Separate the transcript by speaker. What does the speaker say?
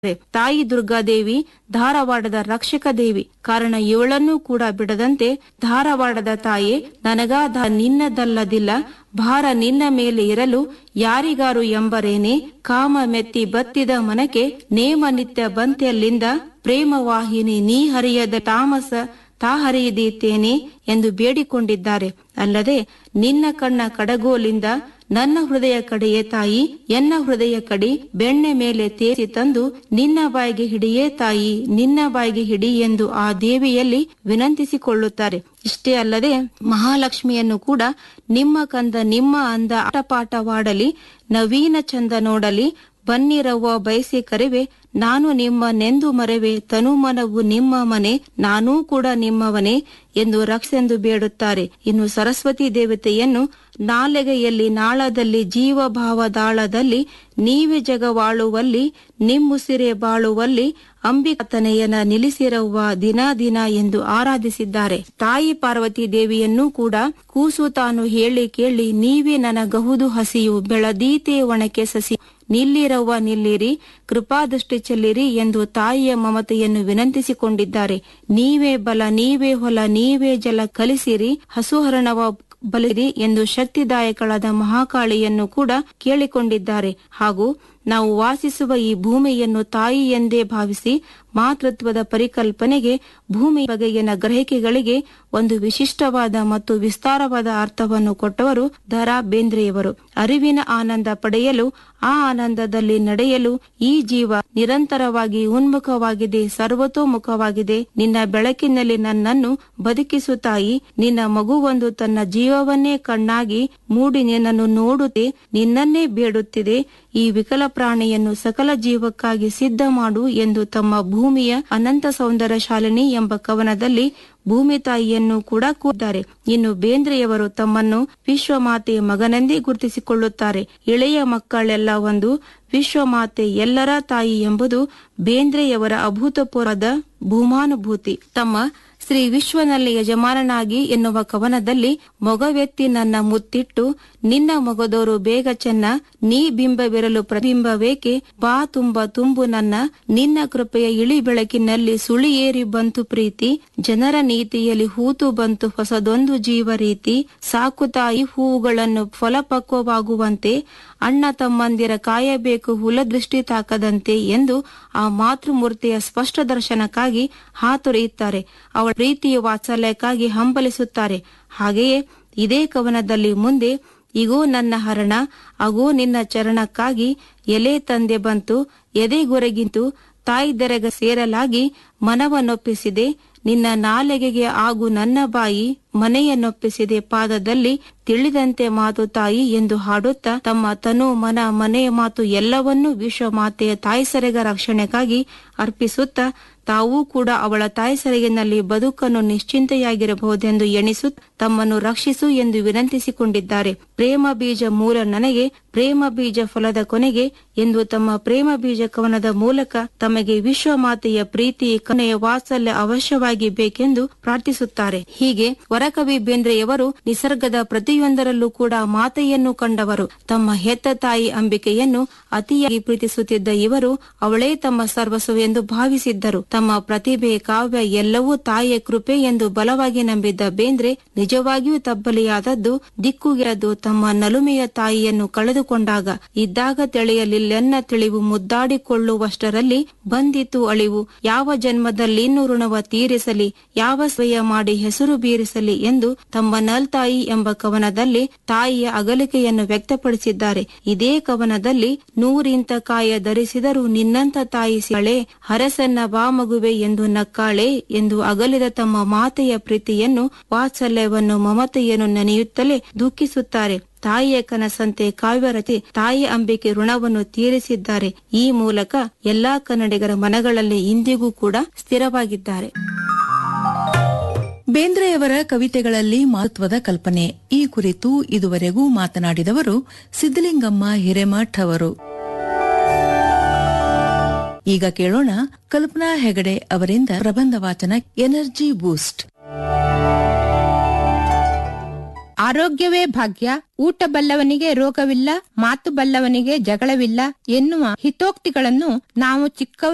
Speaker 1: ತಾಯಿ ದುರ್ಗಾದೇವಿ ಧಾರವಾಡದ ರಕ್ಷಕ ದೇವಿ ಕಾರಣ ಇವಳನ್ನೂ ಕೂಡ ಬಿಡದಂತೆ ಧಾರವಾಡದ ತಾಯೇ ನನಗಾದ ನಿನ್ನದಲ್ಲದಿಲ್ಲ ಭಾರ ನಿನ್ನ ಮೇಲೆ ಇರಲು ಯಾರಿಗಾರು ಎಂಬರೇನೆ ಕಾಮ ಮೆತ್ತಿ ಬತ್ತಿದ ಮನಕ್ಕೆ ನೇಮ ನಿತ್ಯ ಬಂತೆಯಲ್ಲಿಂದ ಪ್ರೇಮವಾಹಿನಿ ನೀ ಹರಿಯದ ತಾಮಸ ತಾ ಹರಿಯದೀತೇನೆ ಎಂದು ಬೇಡಿಕೊಂಡಿದ್ದಾರೆ ಅಲ್ಲದೆ ನಿನ್ನ ಕಣ್ಣ ಕಡಗೋಲಿಂದ ನನ್ನ ಹೃದಯ ಕಡೆಯೇ ತಾಯಿ ಎನ್ನ ಹೃದಯ ಕಡಿ ಬೆಣ್ಣೆ ಮೇಲೆ ತೇಸಿ ತಂದು ನಿನ್ನ ಬಾಯಿಗೆ ಹಿಡಿಯೇ ತಾಯಿ ನಿನ್ನ ಬಾಯಿಗೆ ಹಿಡಿ ಎಂದು ಆ ದೇವಿಯಲ್ಲಿ ವಿನಂತಿಸಿಕೊಳ್ಳುತ್ತಾರೆ ಇಷ್ಟೇ ಅಲ್ಲದೆ ಮಹಾಲಕ್ಷ್ಮಿಯನ್ನು ಕೂಡ ನಿಮ್ಮ ಕಂದ ನಿಮ್ಮ ಅಂದ ಆಟಪಾಠವಾಡಲಿ ನವೀನ ಚಂದ ನೋಡಲಿ ಬನ್ನಿರವ್ವ ಬಯಸಿ ಕರೆವೆ ನಾನು ನಿಮ್ಮ ನೆಂದು ಮರೆವೆ ತನುಮನವು ನಿಮ್ಮ ಮನೆ ನಾನೂ ಕೂಡ ನಿಮ್ಮವನೇ ಎಂದು ರಕ್ಷೆಂದು ಬೇಡುತ್ತಾರೆ ಇನ್ನು ಸರಸ್ವತಿ ದೇವತೆಯನ್ನು ನಾಲೆಗೆಯಲ್ಲಿ ನಾಳದಲ್ಲಿ ಜೀವಭಾವದಾಳದಲ್ಲಿ ನೀವೆ ಜಗವಾಳುವಲ್ಲಿ ನಿಮ್ಮುಸಿರೆ ಬಾಳುವಲ್ಲಿ ಅಂಬಿಕತನೆಯನ ನಿಲ್ಲಿಸಿರವ್ವ ದಿನ ದಿನ ಎಂದು ಆರಾಧಿಸಿದ್ದಾರೆ ತಾಯಿ ಪಾರ್ವತಿ ದೇವಿಯನ್ನೂ ಕೂಡ ಕೂಸು ತಾನು ಹೇಳಿ ಕೇಳಿ ನೀವೇ ನನಗಹುದು ಹಸಿಯು ಬೆಳದೀತೆ ಒಣಕೆ ಸಸಿ ನಿಲ್ಲಿರವ್ವ ನಿಲ್ಲಿರಿ ಕೃಪಾದೃಷ್ಟಿ ಚೆಲ್ಲಿರಿ ಎಂದು ತಾಯಿಯ ಮಮತೆಯನ್ನು ವಿನಂತಿಸಿಕೊಂಡಿದ್ದಾರೆ ನೀವೇ ಬಲ ನೀವೇ ಹೊಲ ನೀವೇ ಜಲ ಕಲಿಸಿರಿ ಹಸುಹರಣವ ಬಲಿರಿ ಎಂದು ಶಕ್ತಿದಾಯಕಳಾದ ಮಹಾಕಾಳಿಯನ್ನು ಕೂಡ ಕೇಳಿಕೊಂಡಿದ್ದಾರೆ ಹಾಗೂ ನಾವು ವಾಸಿಸುವ ಈ ಭೂಮಿಯನ್ನು ತಾಯಿ ಎಂದೇ ಭಾವಿಸಿ ಮಾತೃತ್ವದ ಪರಿಕಲ್ಪನೆಗೆ ಭೂಮಿ ಬಗೆಗಿನ ಗ್ರಹಿಕೆಗಳಿಗೆ ಒಂದು ವಿಶಿಷ್ಟವಾದ ಮತ್ತು ವಿಸ್ತಾರವಾದ ಅರ್ಥವನ್ನು ಕೊಟ್ಟವರು ದರಾ ಬೇಂದ್ರೆಯವರು ಅರಿವಿನ ಆನಂದ ಪಡೆಯಲು ಆ ಆನಂದದಲ್ಲಿ ನಡೆಯಲು ಈ ಜೀವ ನಿರಂತರವಾಗಿ ಉನ್ಮುಖವಾಗಿದೆ ಸರ್ವತೋಮುಖವಾಗಿದೆ ನಿನ್ನ ಬೆಳಕಿನಲ್ಲಿ ನನ್ನನ್ನು ಬದುಕಿಸು ತಾಯಿ ನಿನ್ನ ಮಗುವೊಂದು ತನ್ನ ಜೀವವನ್ನೇ ಕಣ್ಣಾಗಿ ಮೂಡಿ ನಿನ್ನನ್ನು ನೋಡುತ್ತೆ ನಿನ್ನನ್ನೇ ಬೇಡುತ್ತಿದೆ ಈ ವಿಕಲ ಪ್ರಾಣಿಯನ್ನು ಸಕಲ ಜೀವಕ್ಕಾಗಿ ಸಿದ್ಧ ಮಾಡು ಎಂದು ತಮ್ಮ ಭೂಮಿಯ ಅನಂತ ಸೌಂದರ್ಯ ಶಾಲಿನಿ ಎಂಬ ಕವನದಲ್ಲಿ ಭೂಮಿ ತಾಯಿಯನ್ನು ಕೂಡ ಕೂದ್ದಾರೆ ಇನ್ನು ಬೇಂದ್ರೆಯವರು ತಮ್ಮನ್ನು ವಿಶ್ವಮಾತೆಯ ಮಗನೆಂದೇ ಗುರುತಿಸಿಕೊಳ್ಳುತ್ತಾರೆ ಇಳೆಯ ಮಕ್ಕಳೆಲ್ಲ ಒಂದು ವಿಶ್ವಮಾತೆ ಎಲ್ಲರ ತಾಯಿ ಎಂಬುದು ಬೇಂದ್ರೆಯವರ ಅಭೂತಪೂರ್ವದ ಭೂಮಾನುಭೂತಿ ತಮ್ಮ ಶ್ರೀ ವಿಶ್ವನಲ್ಲಿ ಯಜಮಾನನಾಗಿ ಎನ್ನುವ ಕವನದಲ್ಲಿ ಮೊಗವೆತ್ತಿ ನನ್ನ ಮುತ್ತಿಟ್ಟು ನಿನ್ನ ಮೊಗದೋರು ಬೇಗ ಚೆನ್ನ ನೀ ಬಿಂಬವಿರಲು ಪ್ರತಿಬಿಂಬವೇಕೆ ಬಾ ತುಂಬ ತುಂಬು ನನ್ನ ನಿನ್ನ ಕೃಪೆಯ ಇಳಿ ಬೆಳಕಿನಲ್ಲಿ ಸುಳಿಯೇರಿ ಬಂತು ಪ್ರೀತಿ ಜನರ ನೀತಿಯಲ್ಲಿ ಹೂತು ಬಂತು ಹೊಸದೊಂದು ಜೀವ ರೀತಿ ಸಾಕು ತಾಯಿ ಹೂವುಗಳನ್ನು ಫಲಪಕ್ವವಾಗುವಂತೆ ಅಣ್ಣ ತಮ್ಮಂದಿರ ಕಾಯಬೇಕು ಹುಲದೃಷ್ಟಿ ತಾಕದಂತೆ ಎಂದು ಆ ಮಾತೃಮೂರ್ತಿಯ ಸ್ಪಷ್ಟ ದರ್ಶನಕ್ಕಾಗಿ ಹಾತೊರೆಯುತ್ತಾರೆ ಅವಳ ಪ್ರೀತಿಯ ವಾತ್ಸಲ್ಯಕ್ಕಾಗಿ ಹಂಬಲಿಸುತ್ತಾರೆ ಹಾಗೆಯೇ ಇದೇ ಕವನದಲ್ಲಿ ಮುಂದೆ ಇಗೋ ನನ್ನ ಹರಣ ಅಗೋ ನಿನ್ನ ಚರಣಕ್ಕಾಗಿ ಎಲೆ ತಂದೆ ಬಂತು ಎದೆಗೊರಗಿಂತು ತಾಯಿದೆರೆಗ ಸೇರಲಾಗಿ ಮನವನ್ನೊಪ್ಪಿಸಿದೆ ನಿನ್ನ ನಾಲೆಗೆಗೆ ಆಗು ನನ್ನ ಬಾಯಿ ಮನೆಯನ್ನೊಪ್ಪಿಸಿದೆ ಪಾದದಲ್ಲಿ ತಿಳಿದಂತೆ ಮಾತು ತಾಯಿ ಎಂದು ಹಾಡುತ್ತಾ ತಮ್ಮ ತನು ಮನ ಮನೆಯ ಮಾತು ಎಲ್ಲವನ್ನೂ ವಿಶ್ವ ಮಾತೆಯ ತಾಯಿ ಸೆರೆಗ ರಕ್ಷಣೆಗಾಗಿ ಅರ್ಪಿಸುತ್ತಾ ತಾವೂ ಕೂಡ ಅವಳ ತಾಯಿ ಸೆರಗಿನಲ್ಲಿ ಬದುಕನ್ನು ನಿಶ್ಚಿಂತೆಯಾಗಿರಬಹುದೆಂದು ಎಣಿಸುತ್ತ ತಮ್ಮನ್ನು ರಕ್ಷಿಸು ಎಂದು ವಿನಂತಿಸಿಕೊಂಡಿದ್ದಾರೆ ಪ್ರೇಮ ಬೀಜ ಮೂಲ ನನಗೆ ಪ್ರೇಮ ಬೀಜ ಫಲದ ಕೊನೆಗೆ ಎಂದು ತಮ್ಮ ಪ್ರೇಮ ಬೀಜ ಕವನದ ಮೂಲಕ ತಮಗೆ ವಿಶ್ವ ಮಾತೆಯ ಪ್ರೀತಿ ಕನೆಯ ವಾತ್ಸಲ್ಯ ಅವಶ್ಯವಾಗಿ ಬೇಕೆಂದು ಪ್ರಾರ್ಥಿಸುತ್ತಾರೆ ಹೀಗೆ ವರಕವಿ ಬೇಂದ್ರೆಯವರು ನಿಸರ್ಗದ ಪ್ರತಿಯೊಂದರಲ್ಲೂ ಕೂಡ ಮಾತೆಯನ್ನು ಕಂಡವರು ತಮ್ಮ ಹೆತ್ತ ತಾಯಿ ಅಂಬಿಕೆಯನ್ನು ಅತಿಯಾಗಿ ಪ್ರೀತಿಸುತ್ತಿದ್ದ ಇವರು ಅವಳೇ ತಮ್ಮ ಸರ್ವಸ್ವ ಎಂದು ಭಾವಿಸಿದ್ದರು ತಮ್ಮ ಪ್ರತಿಭೆ ಕಾವ್ಯ ಎಲ್ಲವೂ ತಾಯಿಯ ಕೃಪೆ ಎಂದು ಬಲವಾಗಿ ನಂಬಿದ್ದ ಬೇಂದ್ರೆ ನಿಜವಾಗಿಯೂ ತಬ್ಬಲಿಯಾದದ್ದು ದಿಕ್ಕುಗಿರದು ತಮ್ಮ ನಲುಮೆಯ ತಾಯಿಯನ್ನು ಕಳೆದುಕೊಂಡಾಗ ಇದ್ದಾಗ ತಿಳಿಯಲಿಲ್ಲೆನ್ನ ತಿಳಿವು ಮುದ್ದಾಡಿಕೊಳ್ಳುವಷ್ಟರಲ್ಲಿ ಬಂದಿತು ಅಳಿವು ಯಾವ ಜನ್ಮದಲ್ಲಿನ್ನೂ ಋಣವ ತೀರಿಸಲಿ ಯಾವ ಸ್ವಯ ಮಾಡಿ ಹೆಸರು ಬೀರಿಸಲಿ ಎಂದು ತಮ್ಮ ನಲ್ತಾಯಿ ಎಂಬ ಕವನದಲ್ಲಿ ತಾಯಿಯ ಅಗಲಿಕೆಯನ್ನು ವ್ಯಕ್ತಪಡಿಸಿದ್ದಾರೆ ಇದೇ ಕವನದಲ್ಲಿ ನೂರಿಂತ ಕಾಯ ಧರಿಸಿದರೂ ನಿನ್ನಂತ ತಾಯಿ ಸಿಳೆ ಹರಸನ್ನ ಬಾ ಮಗುವೆ ಎಂದು ನಕ್ಕಾಳೆ ಎಂದು ಅಗಲಿದ ತಮ್ಮ ಮಾತೆಯ ಪ್ರೀತಿಯನ್ನು ವಾತ್ಸಲ್ಯವನ್ನು ಮಮತೆಯನ್ನು ನೆನೆಯುತ್ತಲೇ ದುಃಖಿಸುತ್ತಾರೆ ತಾಯಿಯ ಕನಸಂತೆ ಕಾವ್ಯ ರಚಿ ತಾಯಿ ಅಂಬಿಕೆ ಋಣವನ್ನು ತೀರಿಸಿದ್ದಾರೆ ಈ ಮೂಲಕ ಎಲ್ಲಾ ಕನ್ನಡಿಗರ ಮನಗಳಲ್ಲಿ ಇಂದಿಗೂ ಕೂಡ ಸ್ಥಿರವಾಗಿದ್ದಾರೆ
Speaker 2: ಬೇಂದ್ರೆಯವರ ಕವಿತೆಗಳಲ್ಲಿ ಮಹತ್ವದ ಕಲ್ಪನೆ ಈ ಕುರಿತು ಇದುವರೆಗೂ ಮಾತನಾಡಿದವರು ಸಿದ್ದಲಿಂಗಮ್ಮ ಹಿರೇಮಠ್ ಅವರು ಈಗ ಕೇಳೋಣ ಕಲ್ಪನಾ ಹೆಗಡೆ ಅವರಿಂದ ಪ್ರಬಂಧ ವಾಚನ ಎನರ್ಜಿ ಬೂಸ್ಟ್
Speaker 3: ಆರೋಗ್ಯವೇ ಭಾಗ್ಯ ಊಟ ಬಲ್ಲವನಿಗೆ ರೋಗವಿಲ್ಲ ಮಾತು ಬಲ್ಲವನಿಗೆ ಜಗಳವಿಲ್ಲ ಎನ್ನುವ ಹಿತೋಕ್ತಿಗಳನ್ನು ನಾವು ಚಿಕ್ಕ